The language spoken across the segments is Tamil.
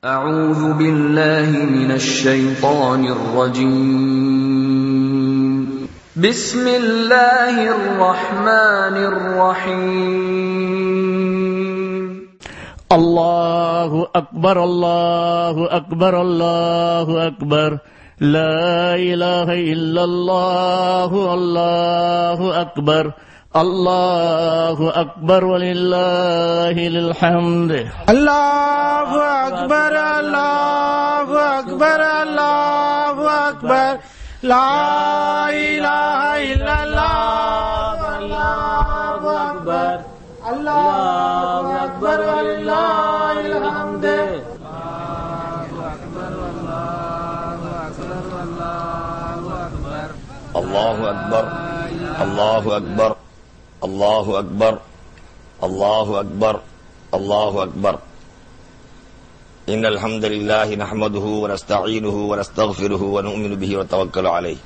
أعوذ بالله من الشيطان الرجيم بسم الله الرحمن الرحيم الله أكبر الله أكبر الله أكبر لا إله إلا الله الله أكبر الله أكبر ولله الحمد الله أكبر الله أكبر الله أكبر لا إله إلا الله الله أكبر الله أكبر ولله الحمد الله أكبر الله أكبر الله أكبر الله أكبر الله أكبر إن الحمد لله نحمده ونستعينه ونستغفره ونؤمن به ونتوكل عليه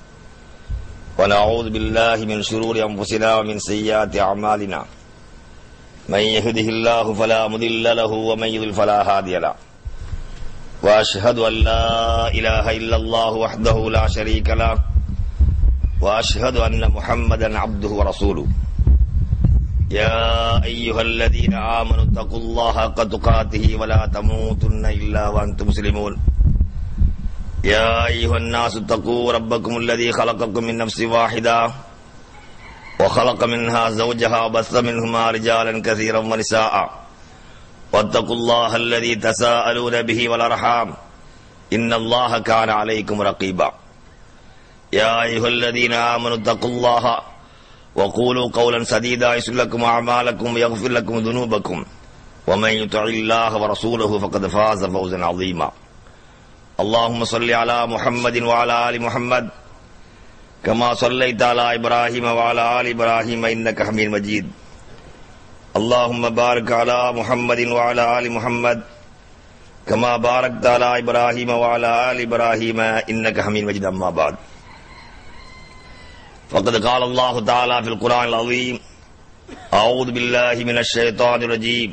ونعوذ بالله من شرور أنفسنا ومن سيئات أعمالنا من يهده الله فلا مضل له ومن يضلل فلا هادي له وأشهد أن لا إله إلا الله وحده لا شريك له واشهد ان محمدا عبده ورسوله يا ايها الذين امنوا اتقوا الله حق تقاته ولا تموتن الا وانتم مسلمون يا ايها الناس اتقوا ربكم الذي خلقكم من نفس واحده وخلق منها زوجها وبث منهما رجالا كثيرا ونساء واتقوا الله الذي تساءلون به والارحام ان الله كان عليكم رقيبا يا أيها الذين آمنوا اتقوا الله وقولوا قولا سديدا يسر لكم أعمالكم ويغفر لكم ذنوبكم ومن يطع الله ورسوله فقد فاز فوزا عظيما اللهم صل على محمد وعلى آل محمد كما صليت على إبراهيم وعلى آل إبراهيم إنك حميد مجيد اللهم بارك على محمد وعلى آل محمد كما باركت على إبراهيم وعلى آل إبراهيم إنك حميد مجيد أما بعد فقد قال الله تعالى في القرآن العظيم أعوذ بالله من الشيطان الرجيم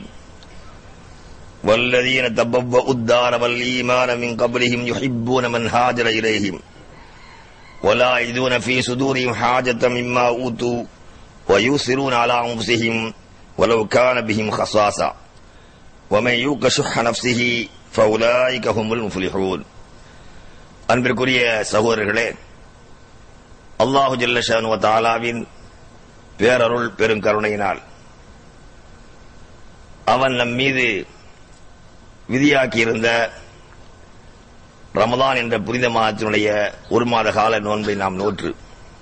والذين تبوأوا الدار والإيمان من قبلهم يحبون من هاجر إليهم ولا يجدون في صدورهم حاجة مما أوتوا ويؤثرون على أنفسهم ولو كان بهم خصاصة ومن يوق شح نفسه فأولئك هم المفلحون அன்பிற்குரிய சகோதரர்களே அல்லாஹு ஜல்லஷானு தாலாவின் பேரருள் பெருங்கருணையினால் அவன் நம் மீது விதியாக்கியிருந்த ரமதான் என்ற புனித மாதத்தினுடைய ஒரு மாத கால நோன்பை நாம் நோற்று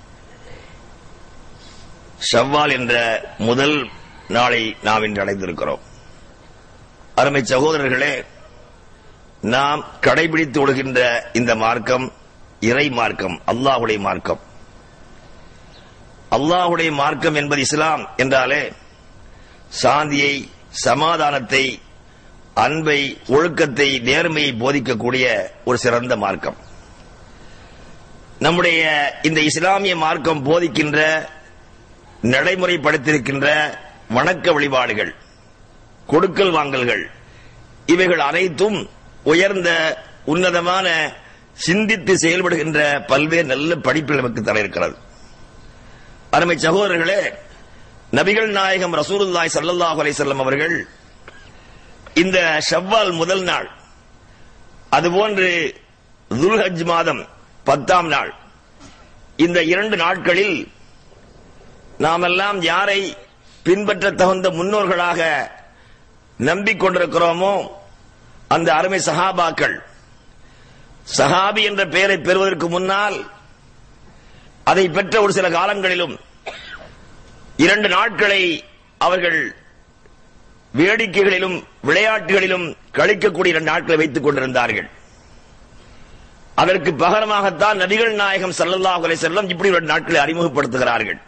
ஷவ்வால் என்ற முதல் நாளை நாம் இன்று அடைந்திருக்கிறோம் அருமை சகோதரர்களே நாம் கடைபிடித்து விடுகின்ற இந்த மார்க்கம் இறை மார்க்கம் அல்லாஹுடைய மார்க்கம் அல்லாஹுடைய மார்க்கம் என்பது இஸ்லாம் என்றாலே சாந்தியை சமாதானத்தை அன்பை ஒழுக்கத்தை நேர்மையை போதிக்கக்கூடிய ஒரு சிறந்த மார்க்கம் நம்முடைய இந்த இஸ்லாமிய மார்க்கம் போதிக்கின்ற நடைமுறைப்படுத்தியிருக்கின்ற வணக்க வழிபாடுகள் கொடுக்கல் வாங்கல்கள் இவைகள் அனைத்தும் உயர்ந்த உன்னதமான சிந்தித்து செயல்படுகின்ற பல்வேறு நல்ல படிப்புகள் நமக்கு தர இருக்கிறது அருமை சகோதரர்களே நபிகள் நாயகம் ரசூலுல்லாய் சல்லல்லாஹு அலைஹிஸ்ஸலாம் அவர்கள் இந்த ஷவ்வால் முதல் நாள் அதுபோன்று துல்ஹஜ் மாதம் பத்தாம் நாள் இந்த இரண்டு நாட்களில் நாமெல்லாம் யாரை பின்பற்ற தகுந்த முன்னோர்களாக நம்பிக்கொண்டிருக்கிறோமோ அந்த அருமை சஹாபாக்கள் சஹாபி என்ற பெயரை பெறுவதற்கு முன்னால் அதை பெற்ற ஒரு சில காலங்களிலும் இரண்டு நாட்களை அவர்கள் வேடிக்கைகளிலும் விளையாட்டுகளிலும் கழிக்கக்கூடிய இரண்டு நாட்களை வைத்துக் கொண்டிருந்தார்கள் அதற்கு பகரமாகத்தான் நபிகள் நாயகம் சல்லல்லாஹு அலைஹி செல்லம் இப்படி ஒரு நாட்களை அறிமுகப்படுத்துகிறார்கள்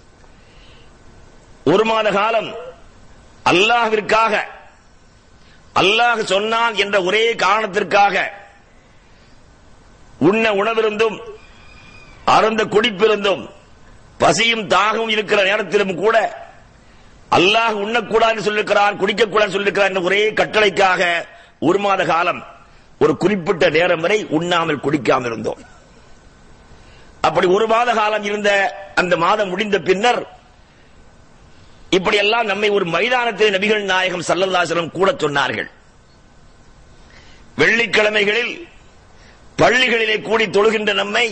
ஒரு மாத காலம் அல்லாஹ்விற்காக அல்லாஹ் சொன்னான் என்ற ஒரே காரணத்திற்காக உண்ண உணவிருந்தும் அருந்த குடிப்பிருந்தும் பசியும் தாகமும் இருக்கிற நேரத்திலும் கூட அல்லாஹ் உண்ணக்கூடாது சொல்லிருக்கிறான் குடிக்கக்கூடாது சொல்லிருக்கிறான் என்ற ஒரே கட்டளைக்காக ஒரு மாத காலம் ஒரு குறிப்பிட்ட நேரம் வரை உண்ணாமல் குடிக்காமல் இருந்தோம் அப்படி ஒரு மாத காலம் இருந்த அந்த மாதம் முடிந்த பின்னர் இப்படியெல்லாம் நம்மை ஒரு மைதானத்தில் நபிகள் நாயகம் சல்லல்லாசலம் கூட சொன்னார்கள் வெள்ளிக்கிழமைகளில் பள்ளிகளிலே கூடி தொழுகின்ற நம்மை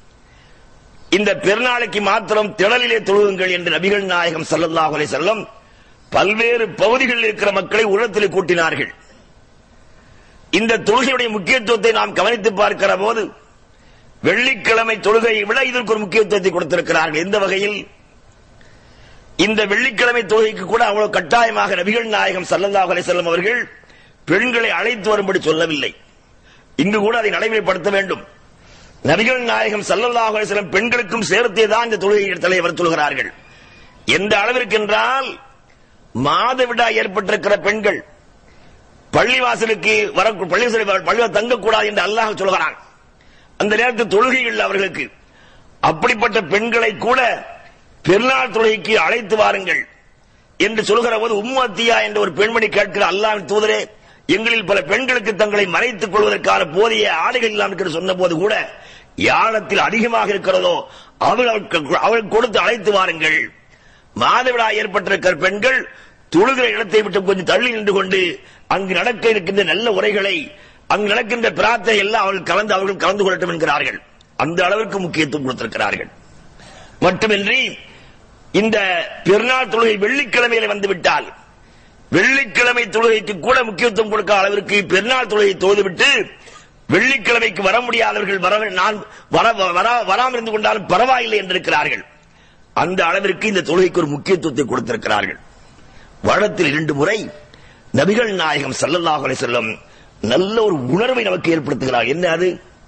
இந்த பெருநாளைக்கு மாத்திரம் திடலிலே தொழுகுங்கள் என்று நபிகள் நாயகம் சல்லல்லாஹு அலைஹி வஸல்லம் பல்வேறு பகுதிகளில் இருக்கிற மக்களை உலகத்திலே கூட்டினார்கள் இந்த தொழுகையுடைய முக்கியத்துவத்தை நாம் கவனித்து பார்க்கிற போது வெள்ளிக்கிழமை தொழுகையை விட இதற்கு ஒரு முக்கியத்துவத்தை கொடுத்திருக்கிறார்கள் எந்த வகையில் இந்த வெள்ளிக்கிழமை தொழுகைக்கு கூட அவ்வளவு கட்டாயமாக நபிகள் நாயகம் சல்லல்லாஹு அலைஹி வஸல்லம் அவர்கள் பெண்களை அழைத்து வரும்படி சொல்லவில்லை இங்கு கூட அதை நடைமுறைப்படுத்த வேண்டும் நபிகள் நாயகம் சல்லல்லாஹு அலைஹி வஸல்லம் பெண்களுக்கும் சேர்த்தே தான் இந்த தொழுகை தலைவர் சொல்கிறார்கள் எந்த அளவிற்கு என்றால் மாதவிடா ஏற்பட்டிருக்கிற பெண்கள் பள்ளிவாசலுக்கு வர பள்ளிவாசல் பள்ளிவாசல் தங்கக்கூடாது என்று அல்லாஹ் சொல்கிறான் அந்த நேரத்தில் தொழுகைகள் அவர்களுக்கு அப்படிப்பட்ட பெண்களை கூட பெருநாள் தொழுகைக்கு அழைத்து வாருங்கள் என்று சொல்கிற போது உம்மத்தியா என்ற ஒரு பெண்மணி கேட்கிற அல்லாஹ் தூதரே எங்களில் பல பெண்களுக்கு தங்களை மறைத்துக் கொள்வதற்கான போதிய ஆடைகள் இல்லாமல் என்று சொன்ன போது கூட யாழத்தில் அதிகமாக இருக்கிறதோ அவர்களுக்கு அவள் கொடுத்து அழைத்து வாருங்கள் மாதவிடா ஏற்பட்டிருக்கிற பெண்கள் தொழுகிற இடத்தை விட்டு கொஞ்சம் தள்ளி நின்று கொண்டு அங்கு நடக்க இருக்கின்ற நல்ல உரைகளை அங்கு நடக்கின்ற பிரார்த்தனை எல்லாம் அவர்கள் கலந்து அவர்கள் கலந்து கொள்ளட்டும் என்கிறார்கள் அந்த அளவிற்கு முக்கியத்துவம் கொடுத்திருக்கிறார்கள் மட்டுமின்றி இந்த பெருநாள் தொழுகை வெள்ளிக்கிழமையில வந்துவிட்டால் வெள்ளிக்கிழமை தொழுகைக்கு கூட முக்கியத்துவம் கொடுக்க அளவிற்கு பெருநாள் தொழுகை தொழுதுவிட்டு வெள்ளிக்கிழமைக்கு வர முடியாதவர்கள் வர நான் வர வர- வராமல் இருந்து கொண்டாலும் பரவாயில்லை என்றிருக்கிறார்கள் அந்த அளவிற்கு இந்த தொழுகைக்கு ஒரு முக்கியத்துவத்தை கொடுத்திருக்கிறார்கள் வருடத்தில் இரண்டு முறை நபிகள் நாயகம் ஸல்லல்லாஹு அலைஹி வஸல்லம் நல்ல ஒரு உணர்வை நமக்கு ஏற்படுத்துகிறார் என்ன அது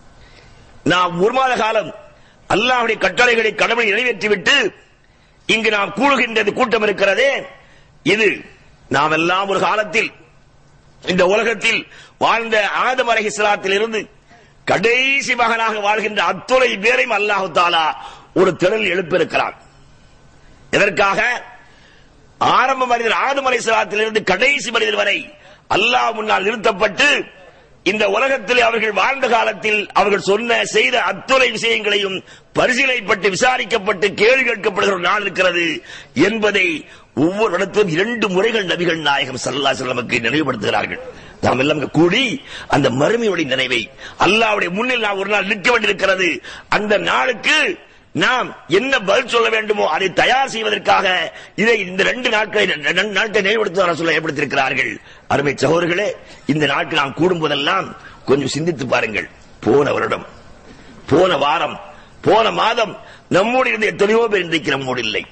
நாம் ஒரு மாத காலம் அல்லாஹ்வுடைய கட்டளைகளை கடவுளை நிறைவேற்றிவிட்டு இங்கு நாம் கூடுகின்றது கூட்டம் இருக்கிறதே இது நாம் எல்லாம் ஒரு காலத்தில் இந்த உலகத்தில் வாழ்ந்த ஆதம் அலைஹிஸ்ஸலாத்தில் இருந்து கடைசி மகனாக வாழ்கின்ற அத்துணை பேரையும் அல்லாஹு தாலா ஒரு திடல் எழுப்பியிருக்கிறார் எதற்காக ஆரம்ப மனிதர் ஆதம் அலைஹிஸ்ஸலாத்திலிருந்து கடைசி மனிதர் வரை அல்லாஹ் முன்னால் நிறுத்தப்பட்டு இந்த உலகத்தில் அவர்கள் வாழ்ந்த காலத்தில் அவர்கள் சொன்ன செய்த அத்துணை விஷயங்களையும் பரிசீலிக்கப்பட்டு விசாரிக்கப்பட்டு கேள்வி கேட்கப்படுகிற ஒரு நாள் இருக்கிறது என்பதை ஒவ்வொரு இடத்திலும் இரண்டு முறைகள் நபிகள் நாயகம் ஸல்லல்லாஹு அலைஹி நமக்கு நினைவுபடுத்துகிறார்கள் நாம் எல்லாம் இங்க கூடி அந்த மறுமையுடைய நினைவை அல்லாஹ்வுடைய முன்னில் நாம் ஒரு நாள் நிற்க வேண்டியிருக்கிறது அந்த நாளுக்கு நாம் என்ன பதில் சொல்ல வேண்டுமோ அதை தயார் செய்வதற்காக இதை இந்த ரெண்டு நாட்களை ரெண்டு நாட்களை நினைவுபடுத்த சொல்ல ஏற்படுத்தியிருக்கிறார்கள் அருமை சகோதரர்களே இந்த நாட்கள் நாம் கூடும் போதெல்லாம் கொஞ்சம் சிந்தித்து பாருங்கள் போன வருடம் போன வாரம் போன மாதம் நம்மோடு இருந்த எத்தனையோ பேர் இன்றைக்கு நம்மோடு இல்லை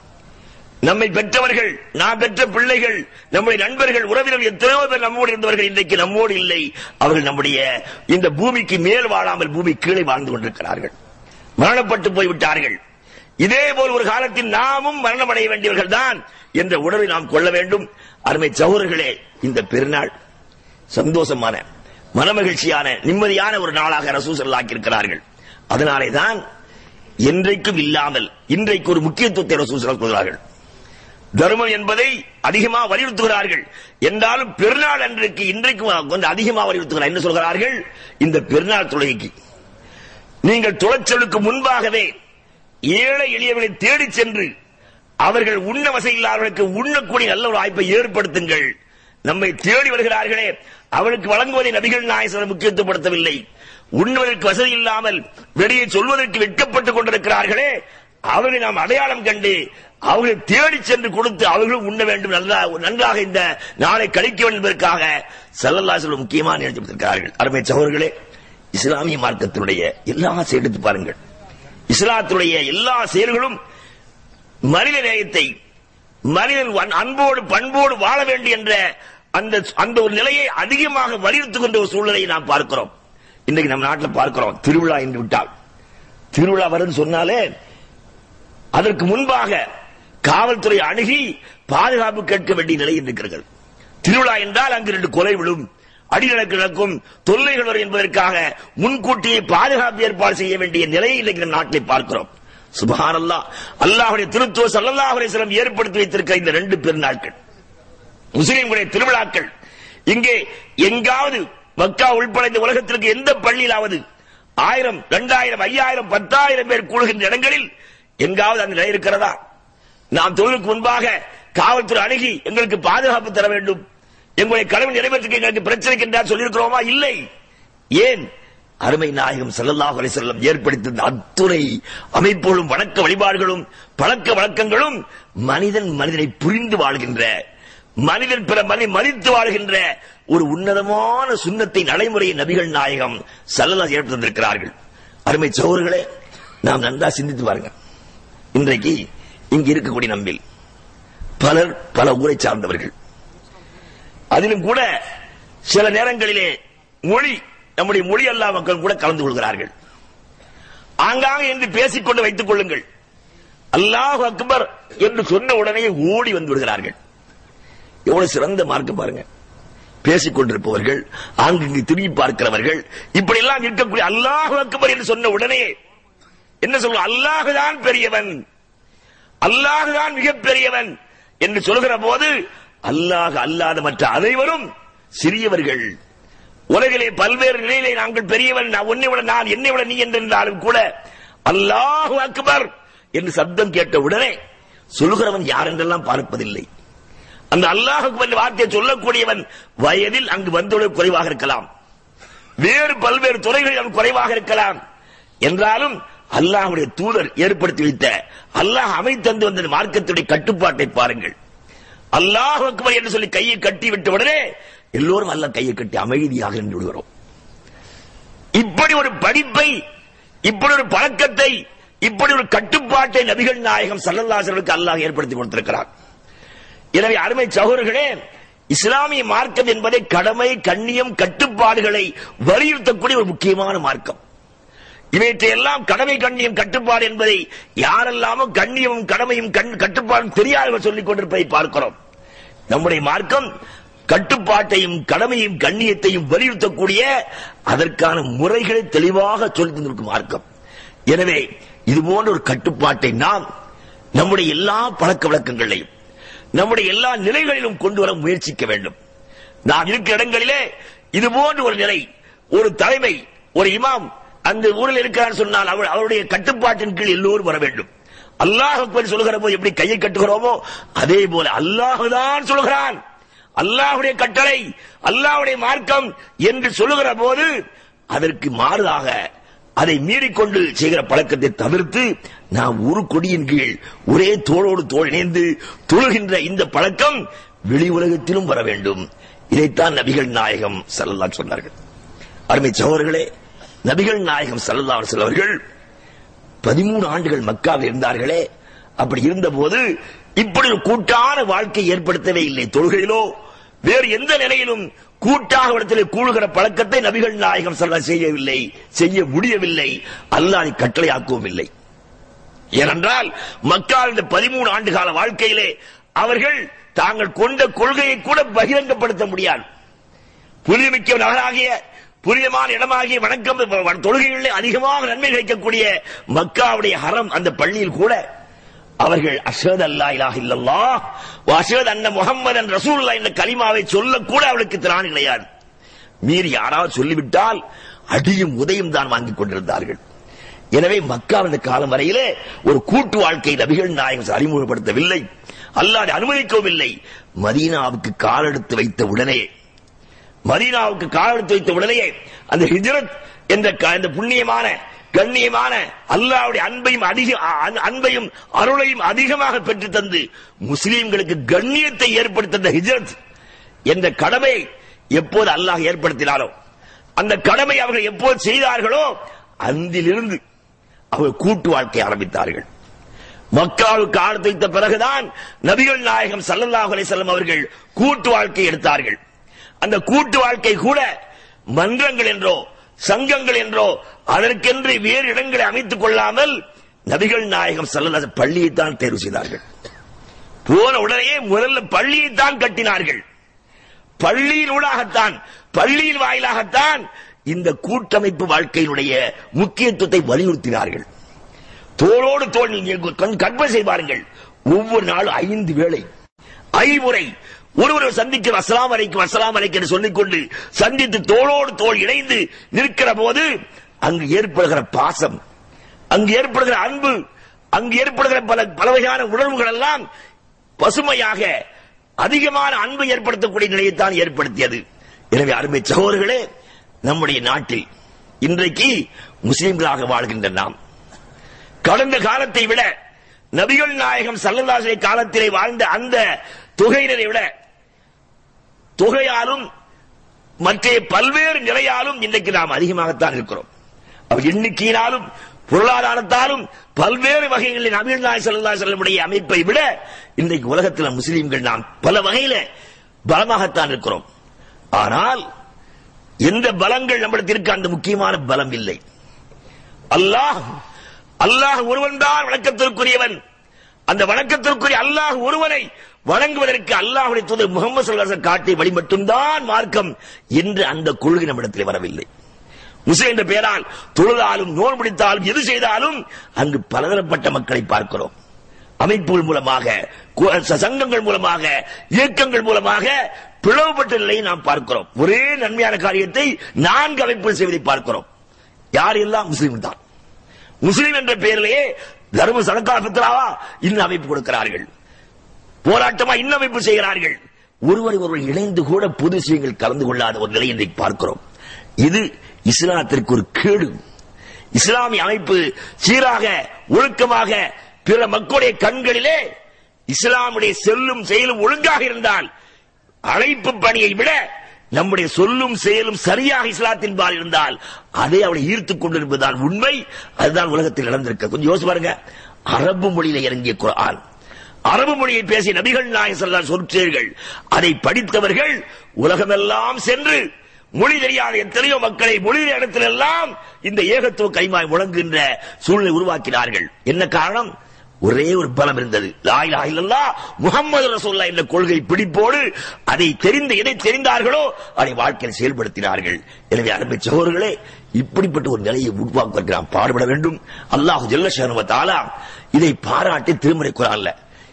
நம்மை பெற்றவர்கள் நாம் பெற்ற பிள்ளைகள் நம்முடைய நண்பர்கள் உறவினர்கள் எத்தனையோ பேர் நம்மோடு இருந்தவர்கள் இன்றைக்கு நம்மோடு இல்லை அவர்கள் நம்முடைய இந்த பூமிக்கு மேல் வாழாமல் பூமி கீழே வாழ்ந்து கொண்டிருக்கிறார்கள் மரணப்பட்டு போய்விட்டார்கள் இதே போல் ஒரு காலத்தில் நாமும் மரணமடைய வேண்டியவர்கள் தான் என்ற உணர்வை நாம் கொள்ள வேண்டும் அருமை சகோதரர்களே இந்த பெருநாள் சந்தோஷமான மனமகிழ்ச்சியான நிம்மதியான ஒரு நாளாக ரசூசல்லாக்கி இருக்கிறார்கள் அதனாலே தான் என்றைக்கும் இல்லாமல் இன்றைக்கு ஒரு முக்கியத்துவத்தை ரசூசல்லா சொல்கிறார்கள் தர்மம் என்பதை அதிகமாக வலியுறுத்துகிறார்கள் என்றாலும் பெருநாள் அன்றைக்கு இன்றைக்கு கொஞ்சம் அதிகமாக வலியுறுத்துகிறார் என்ன சொல்கிறார்கள் இந்த பெருநாள் தொழுகைக்கு நீங்கள் தொலைச்சலுக்கு முன்பாகவே ஏழை எளியவர்களை தேடிச் சென்று அவர்கள் உண்ண வசதி இல்லாதவர்களுக்கு உண்ணக்கூடிய நல்ல ஒரு வாய்ப்பை ஏற்படுத்துங்கள் நம்மை தேடி வருகிறார்களே அவளுக்கு வழங்குவதை நபிகள் நாயசர் முக்கியத்துவப்படுத்தவில்லை உண்ணுவதற்கு வசதி இல்லாமல் வெளியே சொல்வதற்கு வெட்கப்பட்டுக் கொண்டிருக்கிறார்களே அவர்களை நாம் அடையாளம் கண்டு அவர்களை தேடி சென்று கொடுத்து அவர்களும் உண்ண வேண்டும் நன்றா- நன்றாக இந்த நாளை கழிக்க வேண்டும் என்பதற்காக செல்லல்லா சொல்ல முக்கியமான நினைத்திருக்கிறார்கள் அருமை சகோதரர்களே இஸ்லாமிய மார்க்கத்தினுடைய எல்லா எடுத்து பாருங்கள் இஸ்லாத்துடைய எல்லா செயல்களும் மனித நேயத்தை மனிதன் வன்- அன்போடு பண்போடு வாழ வேண்டும் என்ற அந்த அந்த ஒரு நிலையை அதிகமாக வலியுறுத்துகின்ற ஒரு சூழ்நிலையை நாம் பார்க்கிறோம் இன்றைக்கு நம்ம நாட்டில் பார்க்கிறோம் திருவிழா என்று விட்டால் திருவிழா வருன்னு சொன்னாலே அதற்கு முன்பாக காவல்துறை அணுகி பாதுகாப்பு கேட்க வேண்டிய நிலை இருக்கிறது திருவிழா என்றால் அங்கு ரெண்டு கொலை விழும் அடிநடக்கு நடக்கும் தொல்லைகள் வரும் என்பதற்காக முன்கூட்டியே பாதுகாப்பு ஏற்பாடு செய்ய வேண்டிய நிலையை இன்றைக்கு நம் நாட்டில் பார்க்கிறோம் சுபஹானல்லா அல்லாஹ்வுடைய திருத்துவ ஸல்லல்லாஹு அலைஹி வஸல்லம் ஏற்படுத்தி வைத்திருக்கிற இந்த ரெண்டு பெருநாட்கள் முஸ்லிம்களுடைய திருவிழாக்கள் இங்கே எங்காவது மக்கா உள்பட இந்த உலகத்திற்கு எந்த பள்ளியிலாவது ஆயிரம் இரண்டாயிரம் ஐயாயிரம் பத்தாயிரம் பேர் கூடுகின்ற இடங்களில் எங்காவது அந்த நிலை இருக்கிறதா நாம் தொழிலுக்கு முன்பாக காவல்துறை அணுகி எங்களுக்கு பாதுகாப்பு தர வேண்டும் எங்களுடைய கடமை நிறைவேற்றுக்கு எங்களுக்கு பிரச்சனை என்றால் சொல்லியிருக்கிறோமா இல்லை ஏன் அருமை நாயகம் ஸல்லல்லாஹு அலைஹி வஸல்லம் ஏற்படுத்திய அத்துணை அமைப்புகளும் வணக்க வழிபாடுகளும் பழக்க வழக்கங்களும் மனிதன் மனிதனை புரிந்து வாழ்கின்ற மனிதன் பிற மனிதனை மதித்து வாழ்கின்ற ஒரு உன்னதமான சுண்ணத்தை நடைமுறையை நபிகள் நாயகம் ஸல்லல்லாஹு ஏற்படுத்தி தந்திருக்கிறார்கள் அருமை சோர்களே நாம் நன்றா சிந்தித்து பாருங்க இன்றைக்கு இங்கு இருக்கக்கூடிய நம்மில் பலர் பல ஊரை சார்ந்தவர்கள் அதிலும் கூட சில நேரங்களிலே மொழி நம்முடைய மொழி அல்லா மக்கள் கூட கலந்து கொள்கிறார்கள் ஆங்காங்க என்று பேசிக்கொண்டு வைத்துக் கொள்ளுங்கள் அல்லாஹ் அக்பர் என்று சொன்ன உடனே ஓடி வந்து விடுகிறார்கள் எவ்வளவு சிறந்த மார்க்கம் பாருங்க பேசிக் கொண்டிருப்பவர்கள் ஆங்கு திரும்பி பார்க்கிறவர்கள் இப்படி எல்லாம் இருக்கக்கூடிய அல்லாஹ் அக்பர் என்று சொன்ன உடனே என்ன சொல்லுவோம் அல்லாஹுதான் பெரியவன் அல்லாஹுதான் மிகப் பெரியவன் என்று சொல்கிற போது அல்லாஹ் அல்லாத மற்ற அனைவரும் சிறியவர்கள் உலகிலே பல்வேறு நிலையிலே நாங்கள் பெரியவன் நான் உன்னை விட நான் என்னை விட நீ என்றிருந்தாலும் கூட அல்லாஹு அக்பர் என்று சப்தம் கேட்ட உடனே சொல்கிறவன் யார் என்றெல்லாம் பார்ப்பதில்லை அந்த அல்லாஹ் அக்பர் என்ற வார்த்தையை சொல்லக்கூடியவன் வயதில் அங்கு வந்துள்ள குறைவாக இருக்கலாம் வேறு பல்வேறு துறைகளில் அவன் குறைவாக இருக்கலாம் என்றாலும் அல்லாஹ்வுடைய தூதர் ஏற்படுத்தி வைத்த அல்லாஹ் அமைத்தந்து வந்த மார்க்கத்துடைய கட்டுப்பாட்டை பாருங்கள் அல்லாஹ் அக்பர் என்று சொல்லி கையை கட்டி விட்ட உடனே எல்லோரும் அல்லாஹ் கையை கட்டி அமைதியாக நின்று விடுகிறோம் இப்படி ஒரு படிப்பை இப்படி ஒரு பழக்கத்தை இப்படி ஒரு கட்டுப்பாட்டை நபிகள் நாயகம் சல்லல்லாசர்களுக்கு அல்லாஹ் ஏற்படுத்தி கொடுத்திருக்கிறார் எனவே அருமை சகோதரர்களே இஸ்லாமிய மார்க்கம் என்பதை கடமை கண்ணியம் கட்டுப்பாடுகளை வலியுறுத்தக்கூடிய ஒரு முக்கியமான மார்க்கம் இவற்றை எல்லாம் கடமை கண்ணியம் கட்டுப்பாடு என்பதை யாரெல்லாமோ கண்ணியமும் கடமையும் கண் கட்டுப்பாடும் தெரியாதவர் சொல்லிக் கொண்டிருப்பதை பார்க்கிறோம் நம்முடைய மார்க்கம் கட்டுப்பாட்டையும் கடமையும் கண்ணியத்தையும் வலியுறுத்தக்கூடிய அதற்கான முறைகளை தெளிவாக சொல்லித் தந்திருக்கும் மார்க்கம் எனவே இது போன்ற ஒரு கட்டுப்பாட்டை நாம் நம்முடைய எல்லா பழக்க வழக்கங்களையும் நம்முடைய எல்லா நிலைகளிலும் கொண்டு வர முயற்சிக்க வேண்டும் நாம் இருக்கிற இடங்களிலே இது போன்ற ஒரு நிலை ஒரு தலைமை ஒரு இமாம் அந்த ஊரில் இருக்கிறார் சொன்னால் அவர் அவருடைய கட்டுப்பாட்டின் கீழ் எல்லோரும் வர வேண்டும் அல்லாஹ் அக்பர் சொல்கிற போது எப்படி கையை கட்டுகிறோமோ அதே போல அல்லாஹுதான் சொல்கிறான் அல்லாஹுடைய கட்டளை அல்லாஹுடைய மார்க்கம் என்று சொல்லுகிற போது அதற்கு மாறுதாக அதை மீறிக்கொண்டு செய்கிற பழக்கத்தை தவிர்த்து நாம் ஒரு கொடியின் கீழ் ஒரே தோளோடு தோள் இணைந்து தொழுகின்ற இந்த பழக்கம் வெளி உலகத்திலும் வர வேண்டும் இதைத்தான் நபிகள் நாயகம் சல்லல்லா சொன்னார்கள் அருமை சகோதரர்களே நபிகள் நாயகம் சல்லல்லா அவர்கள் பதிமூணு ஆண்டுகள் மக்காவில் இருந்தார்களே அப்படி இருந்தபோது இப்படி ஒரு கூட்டான வாழ்க்கை ஏற்படுத்தவே இல்லை தொழுகையிலோ வேறு எந்த நிலையிலும் கூட்டாக இடத்திலே கூழுகிற பழக்கத்தை நபிகள் நாயகம் சொல்ல செய்யவில்லை செய்ய முடியவில்லை அல்லாஹ் கட்டளையாக்கவும் இல்லை ஏனென்றால் மக்கள் இந்த பதிமூணு ஆண்டு கால வாழ்க்கையிலே அவர்கள் தாங்கள் கொண்ட கொள்கையை கூட பகிரங்கப்படுத்த முடியாது புனிதமிக்க நகராகிய புனிதமான இடமாகிய வணக்கம் தொழுகைகளிலே அதிகமாக நன்மை கிடைக்கக்கூடிய மக்காவுடைய ஹரம் அந்த பள்ளியில் கூட அவர்கள் அஷத் அல்லா இலாஹ் இல்லல்லா அஷத் அன்ன முகம்மது ரசூல்லா என்ற கலிமாவை சொல்லக்கூட அவளுக்கு திராணி கிடையாது மீறி யாராவது சொல்லிவிட்டால் அடியும் உதயம் தான் வாங்கிக் கொண்டிருந்தார்கள் எனவே மக்கா அந்த காலம் வரையிலே ஒரு கூட்டு வாழ்க்கை நபிகள் நாயகம் அறிமுகப்படுத்தவில்லை அல்லாது அனுமதிக்கவும் இல்லை மதீனாவுக்கு காலெடுத்து வைத்த உடனே மதீனாவுக்கு காலெடுத்து வைத்த உடனே அந்த ஹிஜ்ரத் என்ற க- இந்த புண்ணியமான கண்ணியமான அல்லாவுடைய அன்பையும் அதிக அ- அன்பையும் அருளையும் அதிகமாக பெற்று தந்து முஸ்லிம்களுக்கு கண்ணியத்தை ஏற்படுத்த அந்த ஹிஜ்ரத் என்ற கடமை எப்போது அல்லாஹ் ஏற்படுத்தினாரோ அந்த கடமை அவர்கள் எப்போது செய்தார்களோ அந்திலிருந்து அவர்கள் கூட்டு வாழ்க்கை ஆரம்பித்தார்கள் மக்காவுக்கு ஆழ்த்து வைத்த பிறகுதான் நபிகள் நாயகம் ஸல்லல்லாஹு அலைஹி வஸல்லம் அவர்கள் கூட்டு வாழ்க்கை எடுத்தார்கள் அந்த கூட்டு வாழ்க்கை கூட மன்றங்கள் என்றோ சங்கங்கள் என்றோ அதற்கென்று வேறு இடங்களை அமைத்துக் கொள்ளாமல் நபிகள் நாயகம் ஸல்லல்லாஹு பள்ளியைத்தான் தேர்வு செய்தார்கள் போன உடனே முதல்ல பள்ளியைத்தான் கட்டினார்கள் பள்ளியின் ஊடாகத்தான் பள்ளியின் வாயிலாகத்தான் இந்த கூட்டமைப்பு வாழ்க்கையினுடைய முக்கியத்துவத்தை வலியுறுத்தினார்கள் தோளோடு தோல் நீங்கள் கண் கற்பனை செய்வார்கள் ஒவ்வொரு நாளும் ஐந்து வேளை ஐமுறை ஒருவரை சந்திக்கிற அஸ்லாம் அலைக்கும் அஸ்லாம் அலைக்கும் என்று சொல்லிக்கொண்டு சந்தித்து தோளோடு தோள் இணைந்து நிற்கிற போது அங்கு ஏற்படுகிற பாசம் அங்கு ஏற்படுகிற அன்பு அங்கு ஏற்படுகிற பல பலவகையான உணர்வுகள் எல்லாம் பசுமையாக அதிகமான அன்பு ஏற்படுத்தக்கூடிய நிலையைத்தான் ஏற்படுத்தியது எனவே அருமை சகோதரர்களே நம்முடைய நாட்டில் இன்றைக்கு முஸ்லிம்களாக வாழ்கின்ற நாம் கடந்த காலத்தை விட நபிகள் நாயகம் சல்லல்லாஹு காலத்திலே வாழ்ந்த அந்த தொகையினரை விட தொகையாலும் மற்ற பல்வேறு நிலையாலும் இன்றைக்கு நாம் அதிகமாகத்தான் இருக்கிறோம் அவர் எண்ணிக்கையினாலும் பொருளாதாரத்தாலும் பல்வேறு வகைகளில் நபிகள் நாயகம் ஸல்லல்லாஹு அலைஹி வஸல்லமுடைய அமைப்பை விட இன்றைக்கு உலகத்தில் முஸ்லிம்கள் நாம் பல வகையில பலமாகத்தான் இருக்கிறோம் ஆனால் எந்த பலங்கள் நம்மிடத்திற்கு அந்த முக்கியமான பலம் இல்லை அல்லாஹ் அல்லாஹ் ஒருவன் தான் வணக்கத்திற்குரியவன் அந்த வணக்கத்திற்குரிய அல்லாஹ் ஒருவனை வணங்குவதற்கு அல்லாஹுடைய தூதர் முகமது சல்லாசன் காட்டிய வழி மட்டும்தான் மார்க்கம் என்று அந்த கொள்கை நம்மிடத்தில் வரவில்லை முஸ்லிம் என்ற பெயரால் தொழுதாலும் நோன் பிடித்தாலும் எது செய்தாலும் அங்கு பலதரப்பட்ட மக்களை பார்க்கிறோம் அமைப்புகள் மூலமாக கு- சங்கங்கள் மூலமாக இயக்கங்கள் மூலமாக பிளவுபட்ட நிலையை நாம் பார்க்கிறோம் ஒரே நன்மையான காரியத்தை நான்கு அமைப்புகள் செய்வதை பார்க்கிறோம் யார் எல்லாம் முஸ்லிம் தான் முஸ்லிம் என்ற பெயரிலேயே தர்ம சதக்கா பித்ராவா இன்னும் அமைப்பு கொடுக்கிறார்கள் போராட்டமா இன்னும் அமைப்பு செய்கிறார்கள் ஒருவரை ஒருவர் இணைந்து கூட பொது விஷயங்கள் கலந்து கொள்ளாத ஒரு நிலை இன்றைக்கு பார்க்கிறோம் இது இஸ்லாத்திற்கு ஒரு கேடு இஸ்லாமிய அமைப்பு சீராக ஒழுக்கமாக பிற மக்களுடைய கண்களிலே இஸ்லாமுடைய செல்லும் செயலும் ஒழுங்காக இருந்தால் அழைப்பு பணியை விட நம்முடைய சொல்லும் செயலும் சரியாக இஸ்லாத்தின் பால் இருந்தால் அதை அவளை ஈர்த்துக் கொண்டிருப்பதுதான் உண்மை அதுதான் உலகத்தில் நடந்திருக்க கொஞ்சம் யோசிச்சு பாருங்க அரபு மொழியில இறங்கிய குர்ஆன் அரபு மொழியை பேசிய நபிகள் நாயகம் ஸல்லல்லாஹு அலைஹி சொற்செயல்கள் அதை படித்தவர்கள் உலகமெல்லாம் சென்று மொழி தெரியாத எத்தனையோ மக்களை மொழி இடத்திலெல்லாம் இந்த ஏகத்துவ கைமாய் முழங்குகின்ற சூழ்நிலை உருவாக்கினார்கள் என்ன காரணம் ஒரே ஒரு பலம் இருந்தது லா இலாஹ இல்லல்லாஹ் முஹம்மது ரசூலுல்லாஹ் என்ற கொள்கை பிடிப்போடு அதை தெரிந்த எதை தெரிந்தார்களோ அதை வாழ்க்கையில் செயல்படுத்தினார்கள் எனவே அருமை சகோதரர்களே இப்படிப்பட்ட ஒரு நிலையை உருவாக்குவதற்கு நாம் பாடுபட வேண்டும் அல்லாஹ் ஜல்லஷானுவ தாலா இதை பாராட்டி திருமறை குரான்ல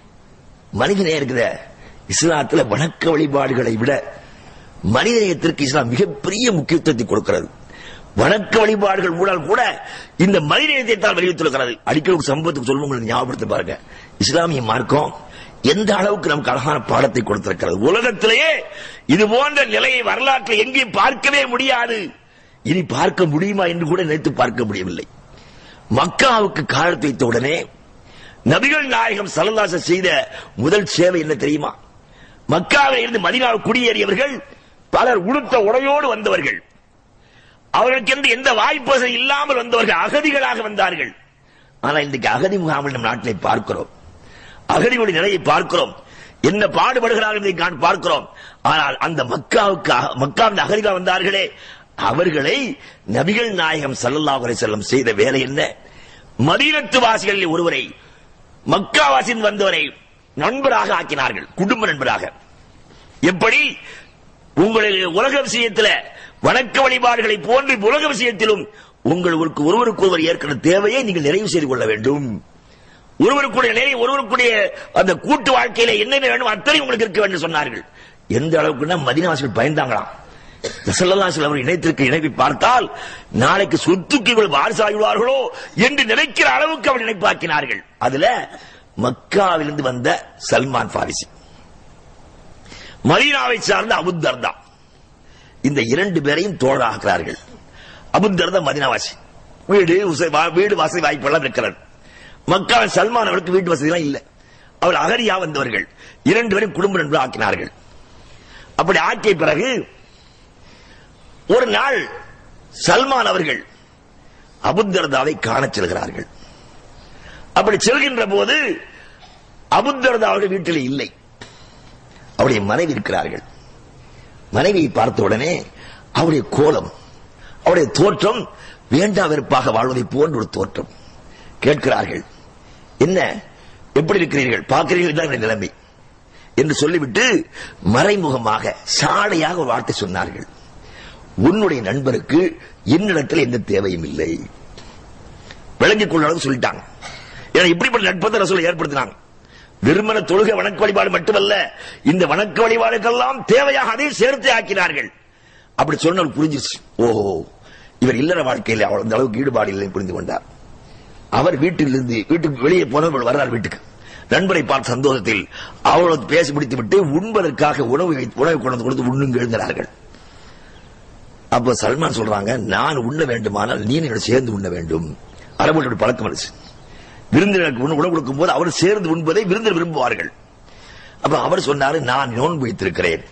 மனிதனே இருக்கிற இஸ்லாத்துல வணக்க வழிபாடுகளை விட மனிதநேயத்திற்கு இஸ்லாம் மிகப்பெரிய முக்கியத்துவத்தை கொடுக்கிறது வணக்க வழிபாடுகள் மூலம் கூட இந்த மனிதநேயத்தை தான் வலியுறுத்திருக்கிறது அடிக்கடி ஒரு சம்பவத்துக்கு சொல்லும் உங்களுக்கு ஞாபகப்படுத்தி பாருங்க இஸ்லாமிய மார்க்கம் எந்த அளவுக்கு நமக்கு அழகான பாடத்தை கொடுத்திருக்கிறது உலகத்திலேயே இது போன்ற நிலையை வரலாற்றில் எங்கேயும் பார்க்கவே முடியாது இனி பார்க்க முடியுமா என்று கூட நினைத்து பார்க்க முடியவில்லை மக்காவுக்கு காலத்து வைத்த உடனே நபிகள் நாயகம் சல்லல்லாஹு செய்த முதல் சேவை என்ன தெரியுமா மக்காவில் இருந்து மதினாவில் குடியேறியவர்கள் பலர் உடுத்த உடையோடு வந்தவர்கள் அவர்களுக்கு என்று எந்த வாய்ப்பு வசதி இல்லாமல் வந்தவர்கள் அகதிகளாக வந்தார்கள் ஆனால் இன்றைக்கு அகதி முகாமில் நம் நாட்டிலே பார்க்கிறோம் அகதிகளுடைய நிலையை பார்க்கிறோம் என்ன பாடுபடுகிறார்கள் என்பதை காண் பார்க்கிறோம் ஆனால் அந்த மக்காவுக்கு மக்காவின் அகதிகள் வந்தார்களே அவர்களை நபிகள் நாயகம் ஸல்லல்லாஹு அலைஹி வஸல்லம் செய்த வேலை என்ன மதீனத்து வாசிகளில் ஒருவரை மக்காவாசின் வந்தவரை நண்பராக ஆக்கினார்கள் குடும்ப நண்பராக எப்படி உங்களுடைய உலக விஷயத்தில் வணக்க வழிபாடுகளை போன்று உலக விஷயத்திலும் உங்களுக்கு ஒருவருக்கு ஒருவர் ஏற்கிற தேவையை நீங்கள் நிறைவு செய்து கொள்ள வேண்டும் ஒருவருக்குடைய நிலை ஒருவருக்குடைய அந்த கூட்டு வாழ்க்கையில என்னென்ன வேண்டும் அத்தனை உங்களுக்கு இருக்க வேண்டும் சொன்னார்கள் எந்த அளவுக்குன்னா மதினாவாசிகள் பயந்தாங்களாம் ரசல்லல்லாஹு அவர் இணைத்திருக்க இணைப்பை பார்த்தால் நாளைக்கு சொத்துக்கு இவர்கள் வாரிசாகிவிடுவார்களோ என்று நினைக்கிற அளவுக்கு அவர் நினைப்பாக்கினார்கள் அதுல மக்காவிலிருந்து வந்த சல்மான் பாரிசி மதீனாவை சார்ந்த அபுத்தர்தா இந்த இரண்டு பேரையும் தோழராகிறார்கள் அபுத்தர்தா மதினாவாசி வீடு உசை- வா- வீடு வசதி வாய்ப்பெல்லாம் இருக்கிறார் மக்காவின் சல்மான் அவருக்கு வீட்டு வசதி எல்லாம் இல்லை அவர் அகரியா வந்தவர்கள் இரண்டு பேரும் குடும்ப நண்பர் ஆக்கினார்கள் அப்படி ஆக்கிய பிறகு ஒரு நாள் சல்மான் அவர்கள் அபுத்தர்தாவை காணச் செல்கிறார்கள் அப்படி செல்கின்ற போது அபுத்தர்தா அவர்கள் வீட்டில் இல்லை அவருடைய மனைவி இருக்கிறார்கள் மனைவியை பார்த்த உடனே அவருடைய கோலம் அவருடைய தோற்றம் வேண்டா வெறுப்பாக வாழ்வதை போன்ற ஒரு தோற்றம் கேட்கிறார்கள் என்ன எப்படி இருக்கிறீர்கள் பார்க்கிறீர்கள் தான் என்னுடைய நிலைமை என்று சொல்லிவிட்டு மறைமுகமாக சாடையாக ஒரு வார்த்தை சொன்னார்கள் உன்னுடைய நண்பருக்கு என்னிடத்தில் எந்த தேவையும் இல்லை விளங்கிக் கொள்ள அளவு சொல்லிட்டாங்க ஏன்னா இப்படிப்பட்ட நட்பத்தை ரசூலை ஏற்படுத்தினாங்க வெறுமன தொழுகை வணக்க வழிபாடு மட்டுமல்ல இந்த வணக்க வழிபாடுக்கெல்லாம் தேவையாக அதையும் சேர்த்து ஆக்கினார்கள் அப்படி சொன்னவர் புரிஞ்சிருச்சு ஓஹோ இவர் இல்லற வாழ்க்கையில் அவ்வளவு அந்த அளவுக்கு ஈடுபாடு இல்லை புரிந்து கொண்டார் அவர் வீட்டிலிருந்து வீட்டுக்கு வெளியே போனவர் வர்றார் வீட்டுக்கு நண்பரை பார்த்த சந்தோஷத்தில் அவரோடு பேசி முடித்து விட்டு உண்பதற்காக உணவு வை- உணவு கொண்டு வந்து கொடுத்து உண்ணுங்க எழுந்தார்கள் அப்ப சல்மான் சொல்றாங்க நான் உண்ண வேண்டுமானால் நீ என்னோட சேர்ந்து உண்ண வேண்டும் அரபுடைய பழக்கம் இருந்துச்சு விருந்தினருக்கு உணவு உணவு கொடுக்கும் போது அவர் சேர்ந்து உண்பதை விருந்தினர் விரும்புவார்கள் அப்ப அவர் சொன்னாரு நான் நோன்பு வைத்திருக்கிறேன்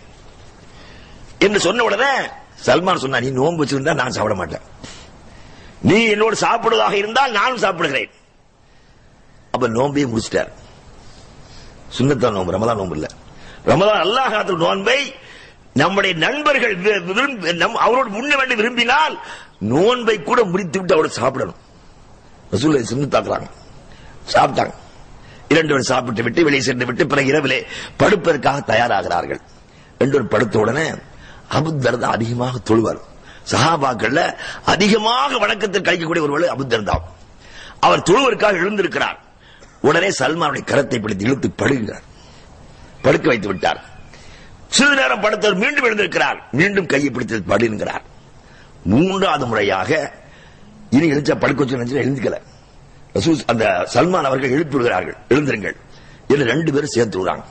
என்று சொன்ன உடனே சல்மான் சொன்னார் நீ நோன்பு வச்சிருந்தா நான் சாப்பிட மாட்டேன் நீ என்னோடு சாப்பிடுவதாக இருந்தால் நானும் சாப்பிடுகிறேன் அப்ப நோன்பையே முடிச்சிட்டார் சுண்ணத்தான் நோன்பு ரமதான் நோன்பு இல்ல ரமதான் அல்லாஹ் காத்துள்ள நோன்பை நம்முடைய நண்பர்கள் வி- விரும்பி நம் அவரோடு உண்ண வேண்டும் விரும்பினால் நோன்பை கூட முடித்து விட்டு அவரோட சாப்பிடணும் ரசூலை சுண்ணத்தாக்குறாங்க சாப்பிட்டாங்க இரண்டு பேர் சாப்பிட்டு விட்டு வெளியே சென்று விட்டு பிறகு இரவிலே படுப்பதற்காக தயாராகிறார்கள் ரெண்டு பேர் படுத்த உடனே அபுத்தர்தா அதிகமாக தொழுவார் சஹாபாக்கள்ல அதிகமாக வணக்கத்தில் கழிக்கக்கூடிய ஒருவர் அபுத்தர்தா அவர் தொழுவதற்காக எழுந்திருக்கிறார் உடனே சல்மானுடைய கரத்தை பிடித்து இழுத்து படுகிறார் படுக்க வைத்து விட்டார் சிறிது நேரம் படுத்தவர் மீண்டும் எழுந்திருக்கிறார் மீண்டும் கையை பிடித்து படுங்கிறார் மூன்றாவது முறையாக இனி எழுச்சா படுக்க வச்சு நினைச்சு எழுந்துக்கல ரசூல் அந்த சல்மான் அவர்கள் எழுப்பி விடுகிறார்கள் எழுந்திருங்கள் என்று ரெண்டு பேரும் சேர்த்து விடுறாங்க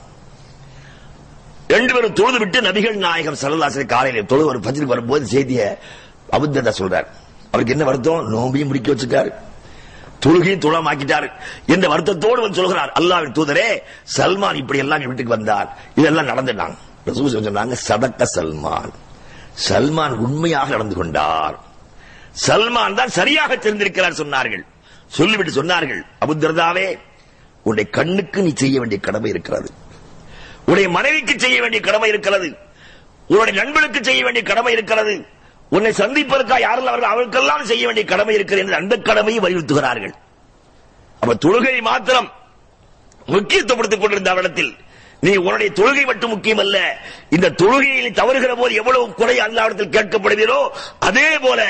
ரெண்டு பேரும் தொழுது விட்டு நபிகள் நாயகம் சல்லல்லாசரை காலையில தொழுது ஒரு பஜ்ருக்கு வரும்போது செய்திய அபுத்ததா சொல்றார் அவருக்கு என்ன வருத்தம் நோம்பையும் முடிக்க வச்சுட்டாரு தொழுகையும் துளமாக்கிட்டார் என்ற வருத்தத்தோடு வந்து சொல்கிறார் அல்லாவின் தூதரே சல்மான் இப்படி எல்லாம் என் வீட்டுக்கு வந்தார் இதெல்லாம் நடந்துட்டாங்க ரசூல் சொன்னாங்க சதக்க சல்மான் சல்மான் உண்மையாக நடந்து கொண்டார் சல்மான் தான் சரியாக தெரிந்திருக்கிறார் சொன்னார்கள் சொல்லிவிட்டு சொன்னார்கள் அபுத்தர்தாவே உன்னுடைய கண்ணுக்கு நீ செய்ய வேண்டிய கடமை இருக்கிறது உன்னுடைய மனைவிக்கு செய்ய வேண்டிய கடமை இருக்கிறது உன்னுடைய நண்பனுக்கு செய்ய வேண்டிய கடமை இருக்கிறது உன்னை சந்திப்பதற்காக யாரெல்லாம் அவர்கள் அவருக்கெல்லாம் செய்ய வேண்டிய கடமை இருக்கிறது என்று அந்த கடமையை வலியுறுத்துகிறார்கள் அப்ப தொழுகை மாத்திரம் முக்கியத்துவப்படுத்திக் கொண்டிருந்த அவரிடத்தில் நீ உன்னுடைய தொழுகை மட்டும் முக்கியம் அல்ல இந்த தொழுகையை நீ தவறுகிற போது எவ்வளவு குறை அல்லாவிடத்தில் கேட்கப்படுகிறோ அதே போல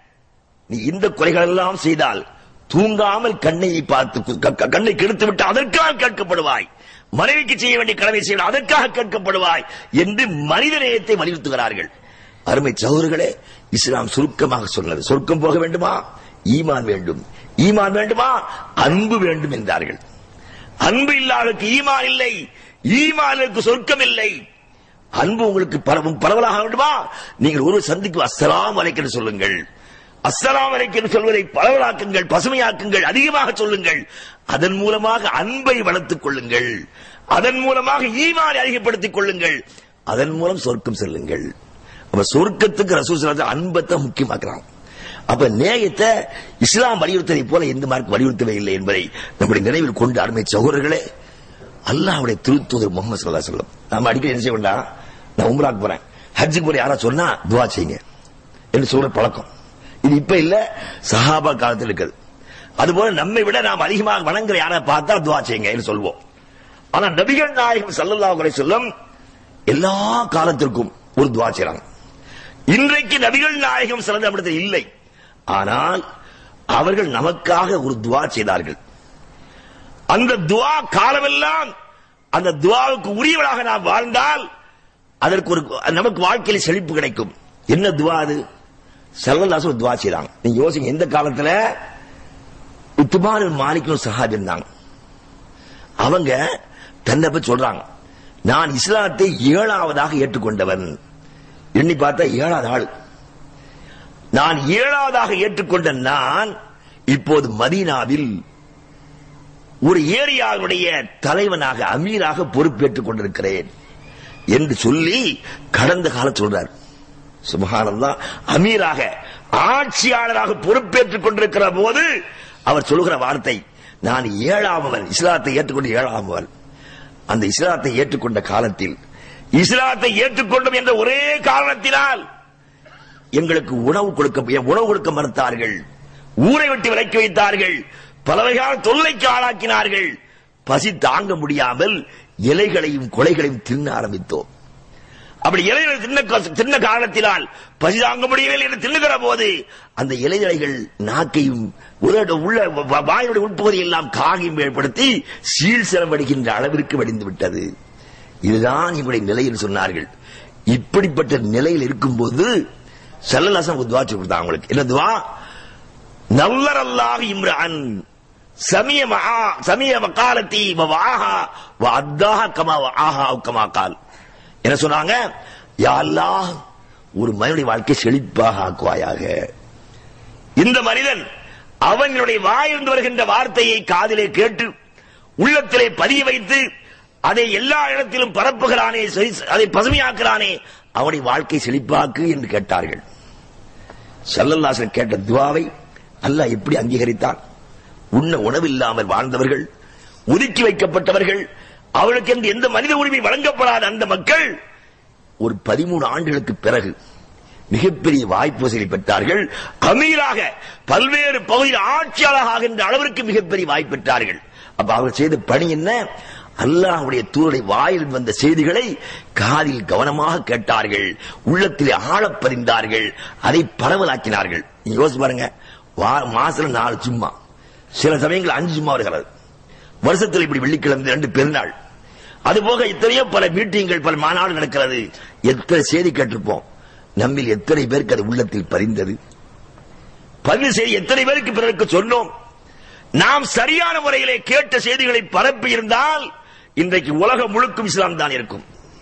நீ இந்த குறைகள் எல்லாம் செய்தால் தூங்காமல் கண்ணை பார்த்து க- க- கண்ணை கெடுத்து விட்டு அதற்காக கேட்கப்படுவாய் மனைவிக்கு செய்ய வேண்டிய கடமை செய்ய அதற்காக கேட்கப்படுவாய் என்று மனித நேயத்தை வலியுறுத்துகிறார்கள் அருமை சகோதரர்களே இஸ்லாம் சுருக்கமாக சொன்னது சொர்க்கம் போக வேண்டுமா ஈமான் வேண்டும் ஈமான் வேண்டுமா அன்பு வேண்டும் என்றார்கள் அன்பு இல்லாதவருக்கு ஈமான் இல்லை ஈமானுக்கு சொர்க்கம் இல்லை அன்பு உங்களுக்கு பரவும் பரவலாக வேண்டுமா நீங்கள் ஒரு சந்திக்கு அஸ்ஸலாம் வலைக்கு சொல்லுங்கள் அஸ்ஸலாம் வலைக்கு சொல்வதை பரவலாக்குங்கள் பசுமையாக்குங்கள் அதிகமாக சொல்லுங்கள் அதன் மூலமாக அன்பை வளர்த்துக் கொள்ளுங்கள் அதன் மூலமாக ஈமானை அதிகப்படுத்திக் கொள்ளுங்கள் அதன் மூலம் சொர்க்கம் செல்லுங்கள் அப்ப சொர்க்கத்துக்கு ரசூல் அன்பத்தை முக்கியமாக்குறாங்க அப்ப நேயத்தை இஸ்லாம் வலியுறுத்ததை போல எந்த மார்க் வலியுறுத்தவே இல்லை என்பதை நம்முடைய நினைவில் கொண்டு அருமை சகோதரர்களே அல்லாஹ்வுடைய திருத்தூதர் முகமது சல்லா சொல்லம் நாம அடிக்கடி என்ன செய்ய வேண்டாம் நான் உம்ராக்கு போறேன் ஹஜ்ஜுக்கு போற யாரா சொன்னா துவா செய்யுங்க என்று சொல்ற பழக்கம் இது இப்ப இல்ல சஹாபா காலத்தில் இருக்குது அதுபோல நம்மை விட நாம் அதிகமாக வணங்குற யாரை பார்த்தா துவா செய்யுங்க என்று சொல்வோம் ஆனா நபிகள் நாயகம் ஸல்லல்லாஹு அலைஹி வஸல்லம் எல்லா காலத்திற்கும் ஒரு துவா செய்றாங்க இன்றைக்கு நபிகள் நாயகம் சிறந்த இடத்தில் இல்லை ஆனால் அவர்கள் நமக்காக ஒரு துவா செய்தார்கள் அந்த துவா காலமெல்லாம் அந்த துவாவுக்கு உரியவனாக நாம் வாழ்ந்தால் அதற்கு ஒரு நமக்கு வாழ்க்கையில் செழிப்பு கிடைக்கும் என்ன துவா அது செல்லல்லாசு ஒரு துவா செய்றாங்க நீங்க யோசிங்க எந்த காலத்துல உத்துமான் மாலிக்கும் சஹாபி இருந்தாங்க அவங்க தன்னை பத்தி சொல்றாங்க நான் இஸ்லாத்தை ஏழாவதாக ஏற்றுக்கொண்டவன் எண்ணி பார்த்தா ஏழாவது ஆள் நான் ஏழாவதாக ஏற்றுக்கொண்ட நான் இப்போது மதீனாவில் ஒரு ஏரியாவுடைய தலைவனாக அமீராக பொறுப்பேற்றுக் கொண்டிருக்கிறேன் என்று சொல்லி கடந்த காலம் சொல்றார் சுபகானந்தா அமீராக ஆட்சியாளராக பொறுப்பேற்றுக் கொண்டிருக்கிற போது அவர் சொல்லுகிற வார்த்தை நான் ஏழாமவன் இஸ்லாத்தை ஏற்றுக்கொண்டு ஏழாமவன் அந்த இஸ்லாத்தை ஏற்றுக்கொண்ட காலத்தில் இஸ்லாத்தை ஏற்றுக்கொண்டோம் என்ற ஒரே காரணத்தினால் எங்களுக்கு உணவு கொடுக்க உணவு கொடுக்க மறுத்தார்கள் ஊரை விட்டு விலக்கி வைத்தார்கள் பல வகையான தொல்லைக்கு ஆளாக்கினார்கள் பசி தாங்க முடியாமல் இலைகளையும் கொலைகளையும் தின்ன ஆரம்பித்தோம் அப்படி இலைகளை தின்ன கா- தின்ன காரணத்தினால் பசி தாங்க முடியவில்லை என்று தின்னுகிற போது அந்த இலைதழைகள் நாக்கையும் உதடு- உள்ள வ- வாயுடைய உட்பகுதி எல்லாம் காகியம் ஏற்படுத்தி சீல் சிரமடிக்கின்ற அளவிற்கு வடிந்து விட்டது இதுதான் இவருடைய நிலை என்று சொன்னார்கள் இப்படிப்பட்ட நிலையில் இருக்கும்போது செல்லலாசம் ஒரு துவா சொல்லி கொடுத்தாங்க அவங்களுக்கு என்ன துவா நல்லர் அல்லாஹ் இம்ரான் சமிய மகா சமிய மகாலத்தி வாஹா அத்தாஹ கமா ஆஹா கமா கால் என்ன சொன்னாங்க யா அல்லாஹ் ஒரு மனிதனுடைய வாழ்க்கை செழிப்பாக ஆக்குவாயாக இந்த மனிதன் அவனுடைய வாயிலிருந்து வருகின்ற வார்த்தையை காதிலே கேட்டு உள்ளத்திலே பதிய வைத்து அதை எல்லா இடத்திலும் பரப்புகிறானே செழி- அதை பசுமையாக்குறானே அவனுடைய வாழ்க்கை செழிப்பாக்கு என்று கேட்டார்கள் சல்லல்லாசன் கேட்ட துவாவை அல்லாஹ் எப்படி அங்கீகரித்தான் உண்ண உணவில்லாமல் வாழ்ந்தவர்கள் ஒதுக்கி வைக்கப்பட்டவர்கள் அவர்களுக்கு என்று எந்த மனித உரிமை வழங்கப்படாத அந்த மக்கள் ஒரு பதிமூணு ஆண்டுகளுக்கு பிறகு மிகப்பெரிய வாய்ப்பு வசதி பெற்றார்கள் அமீராக பல்வேறு பகுதியில் ஆட்சியாளர் ஆகின்ற அளவிற்கு மிகப்பெரிய வாய்ப்பு பெற்றார்கள் அப்ப அவர் செய்த பணி என்ன அல்லாஹ்வுடைய தூரை வாயில் வந்த செய்திகளை காதில் கவனமாக கேட்டார்கள் உள்ளத்திலே ஆழப் பதிந்தார்கள் அதை பரவலாக்கினார்கள் நீங்க யோசிச்சு பாருங்க வா- மாசத்துல நாலு சும்மா சில சமயங்கள் அஞ்சு சும்மா வருகிறது வருஷத்தில் இப்படி வெள்ளிக்கிழமை ரெண்டு பெருநாள் அதுபோக எத்தனையோ பல மீட்டிங்கள் பல மாநாடு நடக்கிறது எத்தனை செய்தி கேட்டிருப்போம் நம்மில் எத்தனை பேருக்கு அது உள்ளத்தில் பதிந்தது பதிவு செய்தி எத்தனை பேருக்கு பிறருக்கு சொன்னோம் நாம் சரியான முறையிலே கேட்ட செய்திகளை பரப்பி இருந்தால் இன்றைக்கு உலகம் முழுக்கும் இஸ்லாம் தான் இருக்கும்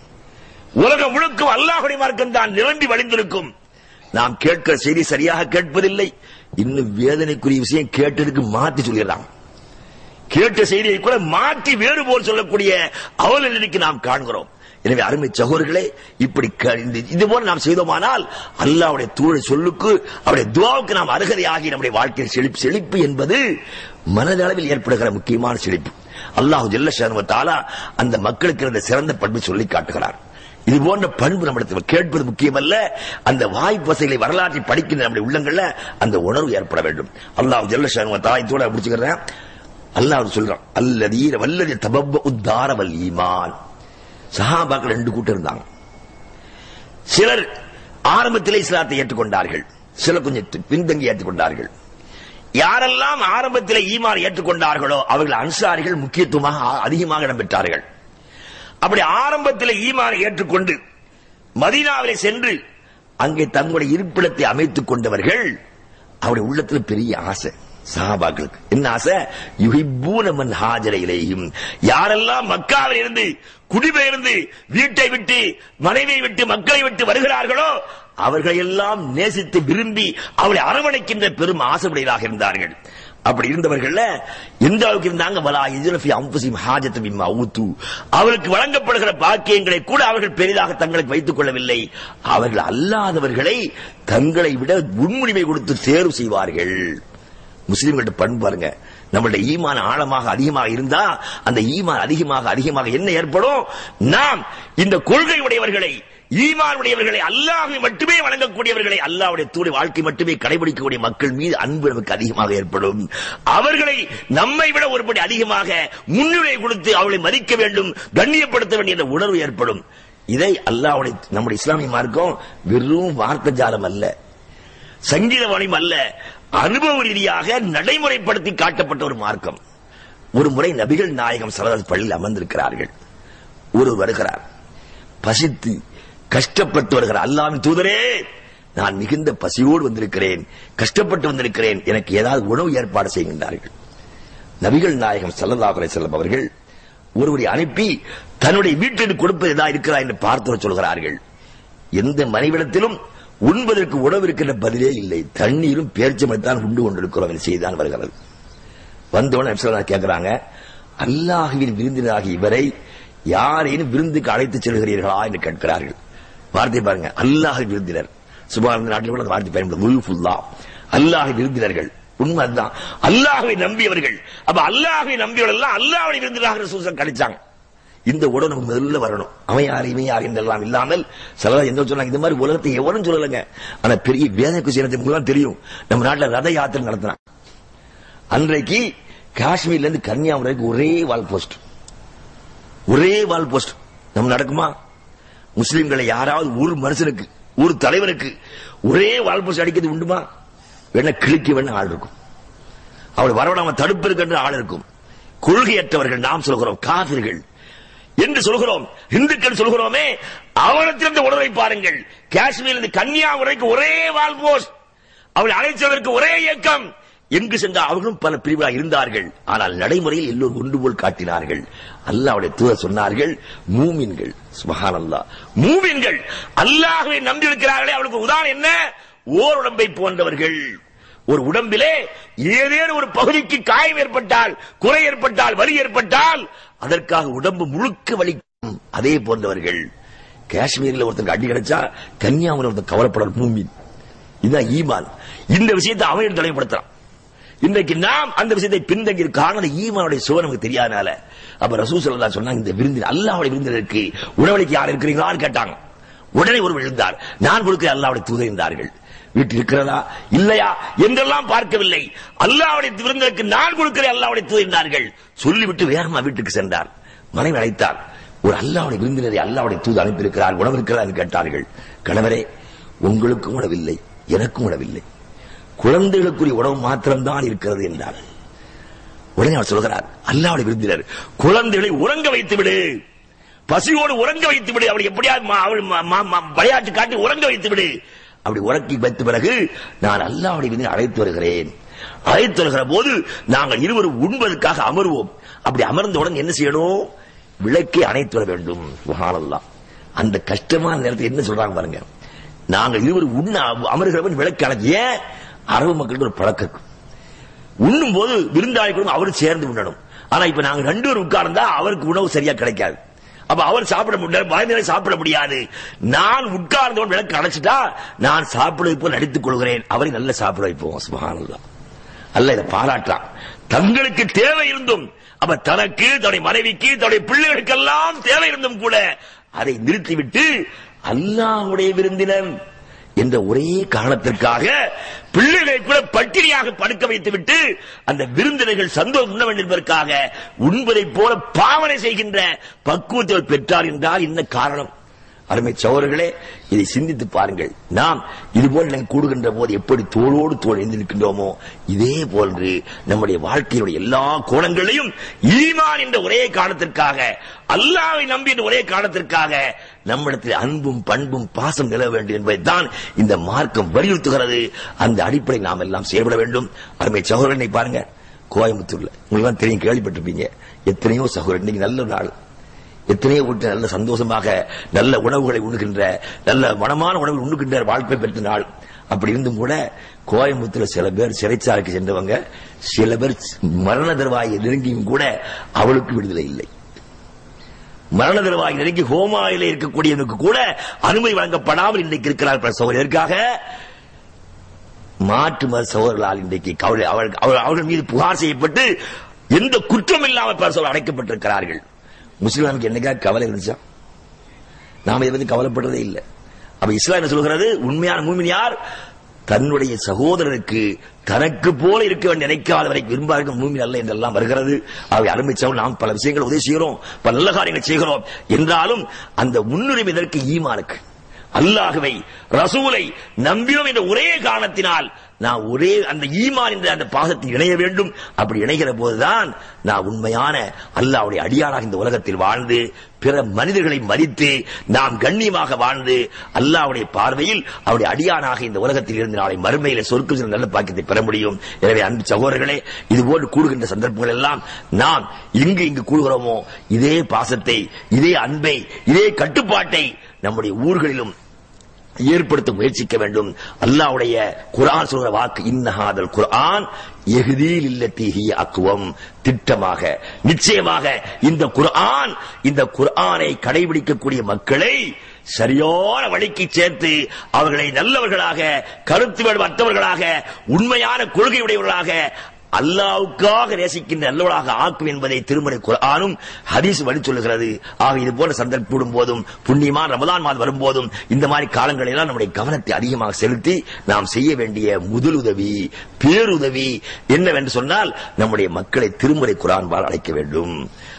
உலகம் முழுக்கும் அல்லாஹுடைய மார்க்கம் தான் நிரம்பி வழிந்திருக்கும் நாம் கேட்கிற செய்தி சரியாக கேட்பதில்லை இன்னும் வேதனைக்குரிய விஷயம் கேட்டதுக்கு மாத்தி சொல்லிடலாம் கேட்ட செய்தியை கூட மாற்றி வேறு போல் சொல்லக்கூடிய அவல நிலைக்கு நாம் காண்கிறோம் எனவே அருமை சகோதரர்களே இப்படி க- இந்த- இது போல நாம் செய்தோமானால் அல்லாஹ்வுடைய தூழ சொல்லுக்கு அவருடைய துவாவுக்கு நாம் அருகதையாகி நம்முடைய வாழ்க்கையில் செழிப்பு செழிப்பு என்பது மனதளவில் ஏற்படுகிற முக்கியமான செழிப்பு அல்லாஹ் ஜல்ல ஷானுவத்தாலா அந்த மக்களுக்கு இருந்த சிறந்த பண்பு சொல்லி காட்டுகிறார் இது போன்ற பண்பு நம்மிடத்தில் கேட்பது முக்கியமல்ல அந்த வாய்ப்பசைகளை வரலாற்றை படிக்கின்ற நம்முடைய உள்ளங்கள்ல அந்த உணர்வு ஏற்பட வேண்டும் அல்லாஹ் ஜல்ல ஷானுவத்தாலா இதோட முடிச்சுக்கிறேன் அல்லாஹ் சொல்றான் அல்லதீர வல்லதி தபவ்வ உத்தார வல் ஈமான் சஹாபாக்கள் ரெண்டு கூட்டம் இருந்தாங்க சிலர் ஆரம்பத்திலே இஸ்லாத்தை ஏற்றுக்கொண்டார்கள் சிலர் கொஞ்சம் தி- பின்தங்கி ஏற்றுக்கொண்டார்கள் யாரெல்லாம் ஆரம்பத்திலே ஈமான் ஏற்றுக்கொண்டார்களோ அவர்கள் அன்சாரிகள் முக்கியத்துவமாக ஆ- அதிகமாக இடம்பெற்றார்கள் அப்படி ஆரம்பத்தில் ஈமானை ஏற்றுக்கொண்டு மதீனாவிலே சென்று அங்கே தங்களுடைய இருப்பிடத்தை அமைத்துக் கொண்டவர்கள் அவருடைய உள்ளத்தில் பெரிய ஆசை சஹாபாக்களுக்கு என்ன ஆசை யுஹிப்பூன மன் ஹாஜர இலைஹிம் யாரெல்லாம் மக்காவில் இருந்து குடிபெயர்ந்து வீட்டை விட்டு மனைவியை விட்டு மக்களை விட்டு வருகிறார்களோ அவர்களை எல்லாம் நேசித்து விரும்பி அவளை அரவணைக்கின்ற பெரும் ஆசையுடையதாக இருந்தார்கள் அப்படி இருந்தவர்கள்ல எந்த அளவுக்கு இருந்தாங்க வலா இஜ்ரஃபி அம்புசிம் ஹாஜத் பிம்மா ஊத்து அவருக்கு வழங்கப்படுகிற பாக்கியங்களை கூட அவர்கள் பெரிதாக தங்களுக்கு வைத்துக் கொள்ளவில்லை அவர்கள் அல்லாதவர்களை தங்களை விட முன்னுரிமை கொடுத்து தேர்வு செய்வார்கள் முஸ்லிம்கள்ட்ட பண்பு பாருங்க நம்மளுடைய ஈமான் ஆழமாக அதிகமாக இருந்தா அந்த ஈமான் அதிகமாக அதிகமாக என்ன ஏற்படும் நாம் இந்த கொள்கை உடையவர்களை ஈமான் உடையவர்களை அல்லாஹை மட்டுமே வணங்கக்கூடியவர்களை அல்லாஹ்வுடைய தூய வாழ்க்கை மட்டுமே கடைபிடிக்கக்கூடிய மக்கள் மீது அன்பு நமக்கு அதிகமாக ஏற்படும் அவர்களை நம்மை விட ஒருபடி அதிகமாக முன்னுரிமை கொடுத்து அவளை மதிக்க வேண்டும் கண்ணியப்படுத்த வேண்டிய என்ற உணர்வு ஏற்படும் இதை அல்லாஹ்வுடைய நம்முடைய இஸ்லாமிய மார்க்கம் வெறும் வார்த்தை ஜாலம் அல்ல சங்கீத வாணியம் அல்ல அனுபவ ரீதியாக நடைமுறைப்படுத்தி காட்டப்பட்ட ஒரு மார்க்கம் ஒரு முறை நபிகள் நாயகம் சரதாஸ் பள்ளியில் அமர்ந்திருக்கிறார்கள் ஒரு வருகிறார் பசித்து கஷ்டப்பட்டு வருகிறார் அல்லாவின் தூதரே நான் மிகுந்த பசியோடு வந்திருக்கிறேன் கஷ்டப்பட்டு வந்திருக்கிறேன் எனக்கு ஏதாவது உணவு ஏற்பாடு செய்கின்றார்கள் நபிகள் நாயகம் ஸல்லல்லாஹு அலைஹி வஸல்லம் அவர்கள் ஒருவரை அனுப்பி தன்னுடைய வீட்டிற்கு கொடுப்பது ஏதாவது இருக்கிறா என்று பார்த்து வரச் சொல்கிறார்கள் எந்த மனைவிடத்திலும் உண்பதற்கு உணவு இருக்கின்ற பதிலே இல்லை தண்ணீரும் பேர்ச்சமைத்தான் உண்டு கொண்டிருக்கிறோம் என்று செய்தான் வருகிறது வந்தவன நபிசல்லா கேட்கிறாங்க அல்லாஹுவின் விருந்தினராகிய இவரை யாரேனும் விருந்துக்கு அழைத்து செல்கிறீர்களா என்று கேட்கிறார்கள் வார்த்தை பாருங்க அல்லாஹ் விருந்தினர் சுபாரந்த நாட்டில் கூட அந்த வார்த்தை பயன்படுது உல்ஃபுல்லா அல்லாஹ் விருந்தினர்கள் உண்மை அதுதான் அல்லாஹ்வை நம்பியவர்கள் அப்ப அல்லாஹ்வை நம்பியவர்கள் எல்லாம் அல்லாஹ்வை விருந்தினராக சூசன் கிடைச்சாங்க இந்த உடல் நமக்கு முதல்ல வரணும் அவன் யார் இவன் யார் என்றெல்லாம் இல்லாமல் சிலதா என்ன சொன்னாங்க இந்த மாதிரி உலகத்தை எவரும் சொல்லலைங்க ஆனா பெரிய வேதனைக்கு செய்யறது தான் தெரியும் நம்ம நாட்டுல ரத யாத்திரை நடத்தினான் அன்றைக்கு காஷ்மீர்ல இருந்து கன்னியாகுமரி வரைக்கும் ஒரே வால் போஸ்ட் ஒரே வால் போஸ்ட் நம்ம நடக்குமா முஸ்லிம்களை யாராவது ஒரு மனுஷனுக்கு ஒரு தலைவனுக்கு ஒரே வாழ்பூசி அடிக்கிறது உண்டுமா வேணா கிழிக்க வேணா ஆள் இருக்கும் அவளை வரவிடாம தடுப்பிருக்கின்ற ஆள் இருக்கும் கொள்கையற்றவர்கள் நாம் சொல்கிறோம் காவிர்கள் என்று சொல்கிறோம் இந்துக்கள் சொல்கிறோமே அவனத்திலிருந்து உணர்வை பாருங்கள் காஷ்மீரிலிருந்து கன்னியாகுமரிக்கு ஒரே வால் போஸ்ட் அவளை அழைத்ததற்கு ஒரே இயக்கம் எங்கு சென்றால் அவர்களும் பல பிரிவுகளாக இருந்தார்கள் ஆனால் நடைமுறையில் எல்லோரும் ஒன்று போல் காட்டினார்கள் அல்லாவுடைய தூதர் சொன்னார்கள் மூமின்கள் சுபஹான் அல்லா மூமின்கள் அல்லாஹ்வை நம்பி இருக்கிறார்களே அவளுக்கு உதாரணம் என்ன ஓர் உடம்பை போன்றவர்கள் ஒரு உடம்பிலே ஏதேனும் ஒரு பகுதிக்கு காயம் ஏற்பட்டால் குறை ஏற்பட்டால் வலி ஏற்பட்டால் அதற்காக உடம்பு முழுக்க வலிக்கும் அதே போன்றவர்கள் காஷ்மீரில் ஒருத்தருக்கு அடி கிடைச்சா கன்னியாகுமரி ஒருத்தர் கவலைப்பட மூமின் இதுதான் ஈமான் இந்த விஷயத்தை அவன் தலைப்படுத்துறான் இன்றைக்கு நாம் அந்த விஷயத்தை பின்தங்கி இருக்கான அந்த ஈமானுடைய சுவை நமக்கு தெரியாதனால அப்ப ரசூ சொல்லா சொன்னாங்க இந்த விருந்தில் அல்லாவுடைய விருந்தினருக்கு உணவளிக்கு யார் இருக்கிறீங்களான்னு கேட்டாங்க உடனே ஒரு எழுந்தார் நான் கொடுக்கிற அல்லாவுடைய தூதர் இருந்தார்கள் வீட்டில் இருக்கிறதா இல்லையா என்றெல்லாம் பார்க்கவில்லை அல்லாவுடைய விருந்தினருக்கு நான் கொடுக்கிற அல்லாவுடைய தூதர் இருந்தார்கள் சொல்லிவிட்டு வேகமா வீட்டுக்கு சென்றார் மனைவி அழைத்தார் ஒரு அல்லாவுடைய விருந்தினரை அல்லாவுடைய தூது அனுப்பியிருக்கிறார் உணவு இருக்கிறதா என்று கேட்டார்கள் கணவரே உங்களுக்கும் உணவில்லை எனக்கும் உணவில்லை குழந்தைகளுக்குரிய உணவு மாத்திரம்தான் இருக்கிறது என்றார் உடனே அவர் சொல்கிறார் அல்லாவுடைய விருந்தினர் குழந்தைகளை உறங்க வைத்து விடு பசியோடு உறங்க வைத்து விடு அவள் எப்படியாவது மா- அவள் ம- ம- ம- விளையாட்டு காட்டி உறங்க வைத்து விடு அப்படி உறக்கி வைத்த பிறகு நான் அல்லாவுடைய விருந்தினர் அழைத்து வருகிறேன் அழைத்து வருகிற போது நாங்கள் இருவரும் உண்பதற்காக அமர்வோம் அப்படி அமர்ந்தவுடன் என்ன செய்யணும் விளக்கை அணைத்து வர வேண்டும் சுப்ஹானல்லாஹ். அந்த கஷ்டமான நேரத்தில் என்ன சொல்றாங்க பாருங்க நாங்கள் இருவரும் உண்ண அமர்கிறவன் விளக்கு அணைச்சு ஏன் அரபு மக்களுக்கு ஒரு பழக்கம் இருக்கு உண்ணும் போது விருந்தாளி கூட அவரும் சேர்ந்து உண்ணணும் ஆனா இப்ப நாங்க ரெண்டு பேரும் உட்கார்ந்தா அவருக்கு உணவு சரியா கிடைக்காது அப்ப அவர் சாப்பிட முடியாது மனிதனை சாப்பிட முடியாது நான் உட்கார்ந்தவன் விளக்கு அணைச்சிட்டா நான் சாப்பிடுவது போல் நடித்துக் கொள்கிறேன் அவரை நல்ல சாப்பிட வைப்போம் சுபஹானல்லாஹ் அல்ல இதை பாராட்டான் தங்களுக்கு தேவை இருந்தும் அப்ப தனக்கு தன்னுடைய மனைவிக்கு தன்னுடைய பிள்ளைகளுக்கெல்லாம் தேவை இருந்தும் கூட அதை நிறுத்திவிட்டு அல்லாஹ்வுடைய விருந்தினர் என்ற ஒரே காரணத்திற்காக பிள்ளைகளை கூட பட்டினியாக படுக்க வைத்துவிட்டு அந்த விருந்தினர்கள் சந்தோஷம் உண்ண வேண்டும் என்பதற்காக உண்பதைப் போல பாவனை செய்கின்ற பக்குவத்தை அவர் பெற்றார் என்றால் என்ன காரணம் அருமை சோழர்களே இதை சிந்தித்து பாருங்கள் நாம் இதுபோல் நாங்கள் கூடுகின்ற போது எப்படி தோளோடு தோள் எழுந்திருக்கின்றோமோ இதே போன்று நம்முடைய வாழ்க்கையினுடைய எல்லா கோணங்களையும் ஈமான் என்ற ஒரே காரணத்திற்காக அல்லாவை நம்பி என்ற ஒரே காரணத்திற்காக நம்மிடத்தில் அன்பும் பண்பும் பாசம் நிலவ வேண்டும் என்பதைத்தான் இந்த மார்க்கம் வலியுறுத்துகிறது அந்த அடிப்படை நாம் எல்லாம் செயல்பட வேண்டும் அருமை சகோதரனை பாருங்க கோயம்புத்தூர்ல உங்களுக்கு தெரியும் கேள்விப்பட்டிருப்பீங்க எத்தனையோ சகோதரர் இன்னைக்கு நல்ல நாள் எத்தனையோ வீட்டு நல்ல சந்தோஷமாக நல்ல உணவுகளை உண்ணுகின்ற நல்ல மனமான உணவு உண்ணுகின்ற வாழ்க்கை பெற்ற நாள் அப்படி இருந்தும் கூட கோயம்புத்தூர்ல சில பேர் சிறைச்சாலைக்கு சென்றவங்க சில பேர் மரண தருவாயை நெருங்கியும் கூட அவளுக்கு விடுதலை இல்லை மரண தருவாய் நெருங்கி ஹோமாயில இருக்கக்கூடியவனுக்கு கூட அனுமதி வழங்கப்படாமல் இன்றைக்கு இருக்கிறார் பல சகோதரருக்காக மாற்று மத சகோதரர்களால் இன்றைக்கு கவலை அவர்கள் அவர்கள் அவர்கள் மீது புகார் செய்யப்பட்டு எந்த குற்றம் இல்லாமல் பல சகோதரர் அடைக்கப்பட்டிருக்கிறார்கள் முஸ்லிம்களுக்கு என்னைக்கா கவலை இருந்துச்சா நாம இதை பத்தி கவலைப்படுறதே இல்லை அப்ப இஸ்லாம் என்ன சொல்கிறது உண்மையான மூமின் யார் தன்னுடைய சகோதரருக்கு தனக்கு போல இருக்க வேண்டிய நினைக்காத வரை விரும்பார்கள் மூமின் அல்ல என்றெல்லாம் வருகிறது அவை அருமைச்சவள் நாம் பல விஷயங்கள் உதவி செய்கிறோம் பல நல்ல காரியங்கள் செய்கிறோம் என்றாலும் அந்த முன்னுரிமை இதற்கு ஈமானுக்கு அல்லாஹுவை ரசூலை நம்பியோம் என்ற ஒரே காரணத்தினால் நான் ஒரே அந்த ஈமான் என்ற அந்த பாசத்தில் இணைய வேண்டும் அப்படி இணைகிற போதுதான் நான் உண்மையான அல்லாஹ்வுடைய அடியாராக இந்த உலகத்தில் வாழ்ந்து பிற மனிதர்களை மதித்து நாம் கண்ணியமாக வாழ்ந்து அல்லாஹ்வுடைய பார்வையில் அவருடைய அடியானாக இந்த உலகத்தில் இருந்து நாளை மறுமையில சொர்க்கம் சென்ற நல்ல பாக்கியத்தை பெற முடியும் எனவே அன்பு சகோதரர்களே இதுபோன்று கூடுகின்ற சந்தர்ப்பங்கள் எல்லாம் நாம் இங்கு இங்கு கூடுகிறோமோ இதே பாசத்தை இதே அன்பை இதே கட்டுப்பாட்டை நம்முடைய ஊர்களிலும் ஏற்படுத்த முயற்சிக்க வேண்டும் அல்லாஹ்வுடைய குர்ஆன் சொல்ற வாக்கு இன்னஹாதல் குர்ஆன் எஹ்தீல் இல்லத்தி ஹிய அக்வம் திட்டமாக நிச்சயமாக இந்த குர்ஆன் இந்த குர்ஆனை கடைபிடிக்கக்கூடிய மக்களை சரியான வழிக்கு சேர்த்து அவர்களை நல்லவர்களாக கருத்து வேறுபட்டவர்களாக உண்மையான கொள்கையுடையவர்களாக அல்லாவுக்காக நேசிக்கின்ற நல்லவளாக ஆக்கும் என்பதை திருமணி குர்ஆனும் ஹதீஸ் வழி சொல்லுகிறது ஆக இது போன்ற சந்தர்ப்பம் கூடும் போதும் புண்ணியமான ரமதான் மாதம் வரும்போதும் இந்த மாதிரி காலங்களெல்லாம் நம்முடைய கவனத்தை அதிகமாக செலுத்தி நாம் செய்ய வேண்டிய முதலுதவி பேருதவி என்னவென்று சொன்னால் நம்முடைய மக்களை திருமுறை குரான் வாழ் அழைக்க வேண்டும்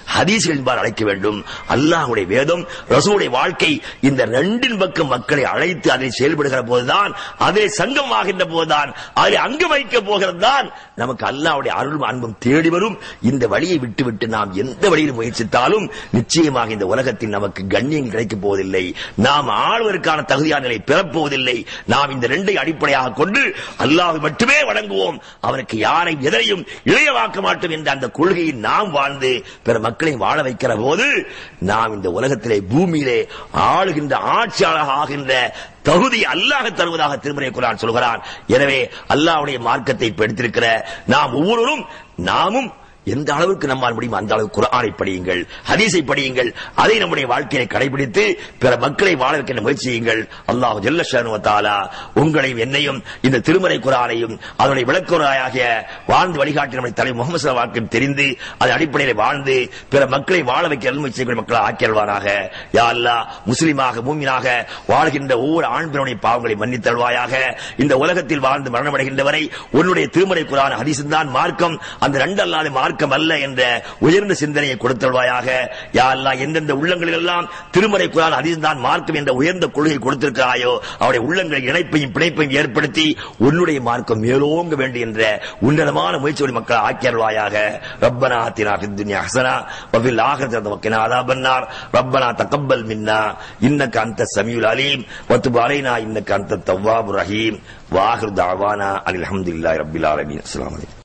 ஹதீஸ்கள் என்பார் அழைக்க வேண்டும் அல்லாஹ்வுடைய வேதம் ரசூலுடைய வாழ்க்கை இந்த ரெண்டின் பக்கம் மக்களை அழைத்து அதை செயல்படுகிற போதுதான் அதிலே சங்கமாகின்ற போதுதான் அதிலே அங்கு வைக்க போகிறது தான் நமக்கு அல்லாஹ்வுடைய அருளும் அன்பும் தேடி வரும் இந்த வழியை விட்டுவிட்டு நாம் எந்த வழியில் முயற்சித்தாலும் நிச்சயமாக இந்த உலகத்தில் நமக்கு கண்ணியம் கிடைக்கப் போவதில்லை நாம் ஆழ்வதற்கான தகுதியான நிலை பெறப்போவதில்லை நாம் இந்த ரெண்டை அடிப்படையாக கொண்டு அல்லாஹ் மட்டுமே வணங்குவோம் அவனுக்கு யாரை எதனையும் இளையவாக்க மாட்டோம் என்ற அந்த கொள்கையை நாம் வாழ்ந்து பிற மக்களை வாழ வைக்கிற போது நாம் இந்த உலகத்திலே பூமியிலே ஆளுகின்ற ஆட்சியாளர் ஆகின்ற தகுதி அல்லாஹ் தருவதாக திருமறை குரான் சொல்கிறான் எனவே அல்லாஹ்வுடைய மார்க்கத்தை இப்ப எடுத்திருக்கிற நாம் ஒவ்வொருவரும் நாமும் எந்த அளவுக்கு நம்மால் முடியும் அந்த அளவுக்கு குரானை படியுங்கள் ஹதீஸை படியுங்கள் அதை நம்முடைய வாழ்க்கையை கடைபிடித்து பிற மக்களை வாழ வைக்கின்ற முயற்சி செய்யுங்கள் அல்லாஹ் ஜல்ல ஷானு தாலா உங்களையும் என்னையும் இந்த திருமறை குரானையும் அதனுடைய விளக்குறாயாகிய வாழ்ந்து வழிகாட்டி நம்முடைய தலை முகமது சல்லா வாழ்க்கையும் தெரிந்து அது அடிப்படையில் வாழ்ந்து பிற மக்களை வாழ வைக்க முயற்சி செய்கிற மக்களை ஆக்கியல்வாராக யா அல்லாஹ் முஸ்லிமாக மூமினாக வாழ்கின்ற ஒவ்வொரு ஆண் பெண்ணுடைய பாவங்களை மன்னித்தல்வாயாக இந்த உலகத்தில் வாழ்ந்து மரணமடைகின்றவரை உன்னுடைய திருமறை குரான் ஹதீசும் தான் மார்க்கம் அந்த ரெண்டு அல்லாத மார்க்கம் அல்ல என்ற உயர்ந்த சிந்தனையை கொடுத்தல்வாயாக யா அல்லாஹ் எந்தெந்த உள்ளங்களில் எல்லாம் திருமறை குரான் ஹதீஸ் தான் மார்க்கம் என்ற உயர்ந்த கொள்கை கொடுத்திருக்கிறாயோ அவருடைய உள்ளங்களில் இணைப்பையும் பிணைப்பையும் ஏற்படுத்தி உன்னுடைய மார்க்கம் மேலோங்க வேண்டும் என்ற உன்னதமான முயற்சியோடு மக்கள் ஆக்கியல்வாயாக ரப்பனா ஆத்தினா ஃபித் துன்யா ஹஸனா வஃபில் ஆখিরাতি வக்கினா அதாபன்னார் ரப்பனா தகப்பல் மின்னா இன்னக அன்த சமீஉல் அலீம் வத்துப் அலைனா இன்னக அன்த தவ்வாபுர் ரஹீம் வாஹிர் தஅவானா அல்ஹம்துலில்லாஹி ரப்பில் ஆலமீன் அஸ்ஸலாமு அலைக்கும்